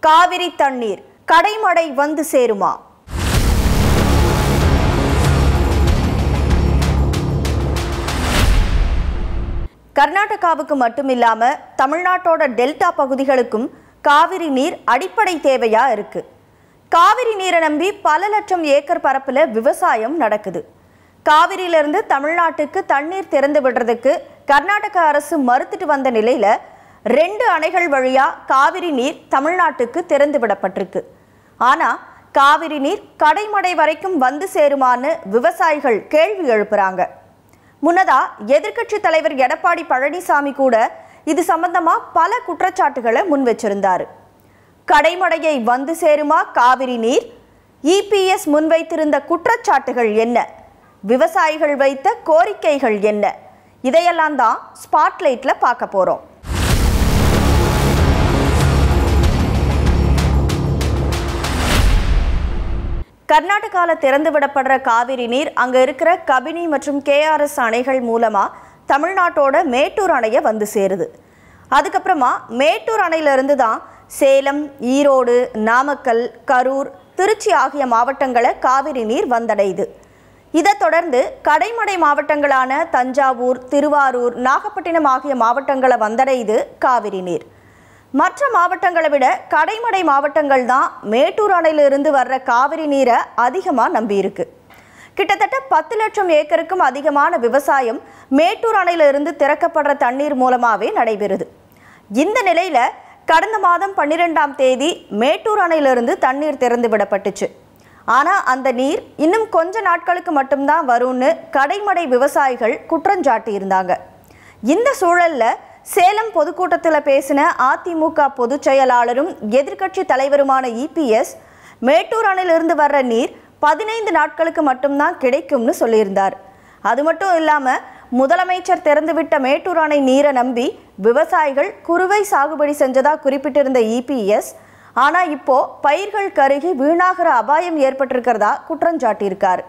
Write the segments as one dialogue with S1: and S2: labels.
S1: காவிரி தண்ணீர் கடைமடை வந்து சேருமா கர்நாடகாவுக்கு மட்டுமில்லாம தமிழ்நாட்டோட டெல்டா பகுதிகளுக்கும் காவிரி நீர் அடிப்படை தேவையா இருக்கு காவிரி நீரை நம்பி பல லட்சம் ஏக்கர் பரப்புல விவசாயம் நடக்குது காவிரியிலிருந்து தமிழ்நாட்டுக்கு தண்ணீர் திறந்து விடுறதுக்கு கர்நாடக அரசு மறுத்துட்டு வந்த நிலையில ரெண்டு அணைகள் வழியா காவிரி நீர் தமிழ்நாட்டுக்கு திறந்து விடப்பட்டிருக்கு ஆனா காவிரி நீர் கடைமடை வரைக்கும் வந்து சேருமான்னு விவசாயிகள் கேள்வி எழுப்புறாங்க முன்னதா எதிர்க்கட்சி தலைவர் எடப்பாடி பழனிசாமி கூட இது சம்பந்தமா பல குற்றச்சாட்டுகளை முன் வச்சிருந்தாரு கடைமடையை வந்து சேருமா காவிரி நீர் இபிஎஸ் முன்வைத்திருந்த குற்றச்சாட்டுகள் என்ன விவசாயிகள் வைத்த கோரிக்கைகள் என்ன இதையெல்லாம் தான் ஸ்பாட்லைட்ல பார்க்க போறோம் கர்நாடகால திறந்து விடப்படுற காவிரி நீர் அங்க இருக்கிற கபினி மற்றும் கேஆர்எஸ் அணைகள் மூலமா தமிழ்நாட்டோட மேட்டூர் அணைய வந்து சேருது அதுக்கப்புறமா மேட்டூர் அணையிலிருந்து தான் சேலம் ஈரோடு நாமக்கல் கரூர் திருச்சி ஆகிய மாவட்டங்களை காவிரி நீர் வந்தடையுது இதைத் தொடர்ந்து கடைமடை மாவட்டங்களான தஞ்சாவூர் திருவாரூர் நாகப்பட்டினம் ஆகிய மாவட்டங்களை வந்தடையுது காவிரி நீர் மற்ற மாவட்டங்களை விட கடைமடை மாவட்டங்கள் தான் மேட்டூர் அணையிலிருந்து வர்ற காவிரி நீரை அதிகமாக நம்பியிருக்கு கிட்டத்தட்ட பத்து லட்சம் ஏக்கருக்கும் அதிகமான விவசாயம் மேட்டூர் அணையிலிருந்து திறக்கப்படுற தண்ணீர் மூலமாகவே நடைபெறுது இந்த நிலையில கடந்த மாதம் பன்னிரெண்டாம் தேதி மேட்டூர் அணையிலிருந்து தண்ணீர் திறந்து விடப்பட்டுச்சு ஆனால் அந்த நீர் இன்னும் கொஞ்ச நாட்களுக்கு மட்டும்தான் வரும்னு கடைமடை விவசாயிகள் குற்றஞ்சாட்டி இருந்தாங்க இந்த சூழல்ல சேலம் பொதுக்கூட்டத்தில் பேசின அதிமுக பொதுச் செயலாளரும் எதிர்க்கட்சி தலைவருமான இபிஎஸ் மேட்டூர் அணையிலிருந்து வர்ற நீர் பதினைந்து நாட்களுக்கு மட்டும்தான் கிடைக்கும்னு சொல்லியிருந்தார் அது மட்டும் இல்லாமல் முதலமைச்சர் திறந்துவிட்ட மேட்டூர் அணை நீரை நம்பி விவசாயிகள் குறுவை சாகுபடி செஞ்சதா குறிப்பிட்டிருந்த இபிஎஸ் ஆனா இப்போ பயிர்கள் கருகி வீணாகிற அபாயம் ஏற்பட்டிருக்கிறதா குற்றஞ்சாட்டியிருக்கார்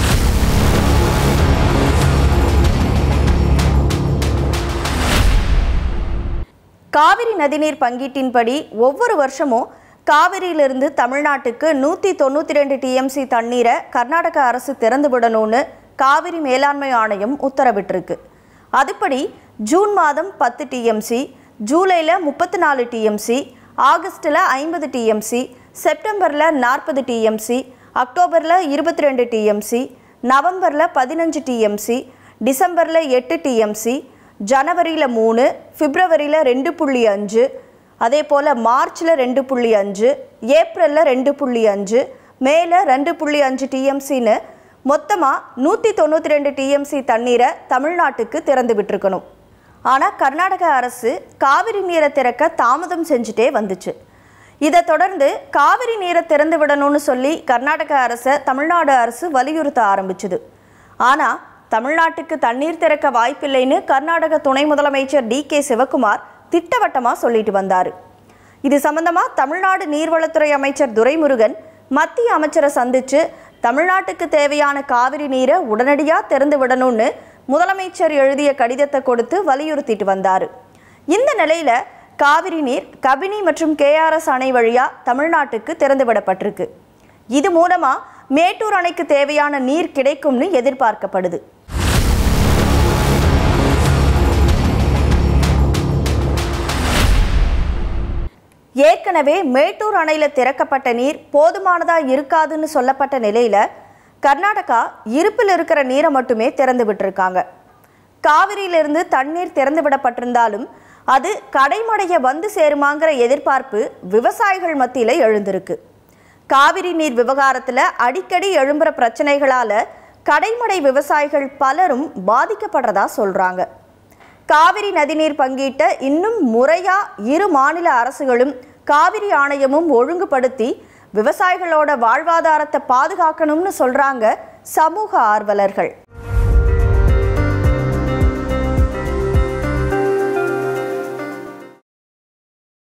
S1: காவிரி நதிநீர் பங்கீட்டின்படி ஒவ்வொரு வருஷமும் காவிரியிலிருந்து தமிழ்நாட்டுக்கு நூற்றி தொண்ணூற்றி ரெண்டு டிஎம்சி தண்ணீரை கர்நாடக அரசு திறந்து விடணும்னு காவிரி மேலாண்மை ஆணையம் உத்தரவிட்டிருக்கு அதுபடி ஜூன் மாதம் பத்து டிஎம்சி ஜூலையில் முப்பத்தி நாலு டிஎம்சி ஆகஸ்ட்டில் ஐம்பது டிஎம்சி செப்டம்பரில் நாற்பது டிஎம்சி அக்டோபரில் இருபத்தி ரெண்டு டிஎம்சி நவம்பரில் பதினஞ்சு டிஎம்சி டிசம்பரில் எட்டு டிஎம்சி ஜனவரியில் மூணு பிப்ரவரியில் ரெண்டு புள்ளி அஞ்சு அதே போல் மார்ச்சில் ரெண்டு புள்ளி அஞ்சு ஏப்ரலில் ரெண்டு புள்ளி அஞ்சு மேல ரெண்டு புள்ளி அஞ்சு டிஎம்சின்னு மொத்தமாக நூற்றி தொண்ணூற்றி ரெண்டு டிஎம்சி தண்ணீரை தமிழ்நாட்டுக்கு திறந்து விட்டுருக்கணும் ஆனால் கர்நாடக அரசு காவிரி நீரை திறக்க தாமதம் செஞ்சுட்டே வந்துச்சு இதை தொடர்ந்து காவிரி நீரை திறந்து விடணும்னு சொல்லி கர்நாடக அரசை தமிழ்நாடு அரசு வலியுறுத்த ஆரம்பிச்சுது ஆனால் தமிழ்நாட்டுக்கு தண்ணீர் திறக்க வாய்ப்பில்லைன்னு கர்நாடக துணை முதலமைச்சர் டி கே சிவகுமார் திட்டவட்டமாக சொல்லிட்டு வந்தார் இது சம்பந்தமா தமிழ்நாடு நீர்வளத்துறை அமைச்சர் துரைமுருகன் மத்திய அமைச்சரை சந்திச்சு தமிழ்நாட்டுக்கு தேவையான காவிரி நீரை உடனடியாக திறந்து விடணும்னு முதலமைச்சர் எழுதிய கடிதத்தை கொடுத்து வலியுறுத்திட்டு வந்தார் இந்த நிலையில காவிரி நீர் கபினி மற்றும் கேஆர்எஸ் அணை வழியா தமிழ்நாட்டுக்கு திறந்து விடப்பட்டிருக்கு இது மூலமா மேட்டூர் அணைக்கு தேவையான நீர் கிடைக்கும்னு எதிர்பார்க்கப்படுது ஏற்கனவே மேட்டூர் அணையில திறக்கப்பட்ட நீர் போதுமானதா இருக்காதுன்னு சொல்லப்பட்ட நிலையில கர்நாடகா இருப்பில் இருக்கிற நீரை மட்டுமே திறந்து விட்டிருக்காங்க காவிரியிலிருந்து தண்ணீர் திறந்து விடப்பட்டிருந்தாலும் அது கடைமடைய வந்து சேருமாங்கிற எதிர்பார்ப்பு விவசாயிகள் மத்தியில எழுந்திருக்கு காவிரி நீர் விவகாரத்துல அடிக்கடி எழும்புற பிரச்சனைகளால கடைமடை விவசாயிகள் பலரும் பாதிக்கப்படுறதா சொல்றாங்க காவிரி நதிநீர் பங்கீட்ட இன்னும் முறையா இரு மாநில அரசுகளும் காவிரி ஆணையமும் ஒழுங்குபடுத்தி விவசாயிகளோட வாழ்வாதாரத்தை பாதுகாக்கணும்னு சொல்றாங்க சமூக ஆர்வலர்கள்